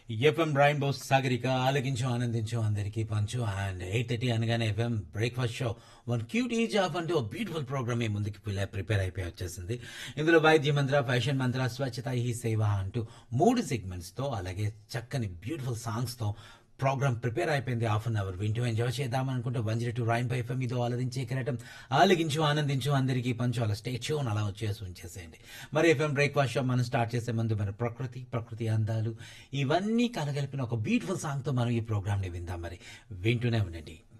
FM rainbow Sagarika ఆలకించు ఆనందించు అందరికీ పంచు అండ్ ఎయిట్ థర్టీ అనగానే ఎఫ్ఎం బ్రేక్ఫాస్ట్ షో వన్ క్యూట్ ఈజ్ ఆఫ్ అంటూ బ్యూటిఫుల్ ప్రోగ్రామ్ మీ ముందుకు పిల్ల ప్రిపేర్ అయిపోయి వచ్చేసింది ఇందులో వైద్య మంత్ర ఫ్యాషన్ మంత్ర స్వచ్ఛత హీ సేవ అంటూ మూడు సెగ్మెంట్స్తో అలాగే చక్కని బ్యూటిఫుల్ సాంగ్స్తో ప్రోగ్రామ్ ప్రిపేర్ అయిపోయింది హాఫ్ అన్ అవర్ వింటూ ఎంజాయ్ చేద్దాం అనుకుంటే వన్ జీరో టూ రైన్ పైఫ్ ఇదో ఆలరించే కిరటం ఆలగించు ఆనందించు అందరికీ పంచు అలా స్టే షోన్ అలా వచ్చేసి ఉంచేసేయండి మరి ఎఫ్ఎం బ్రేక్ఫాస్ట్ షో మనం స్టార్ట్ చేసే ముందు మన ప్రకృతి ప్రకృతి అందాలు ఇవన్నీ కలగలిపిన ఒక బ్యూటిఫుల్ సాంగ్తో మనం ఈ ప్రోగ్రామ్ని విందాం మరి వింటూనే ఉండండి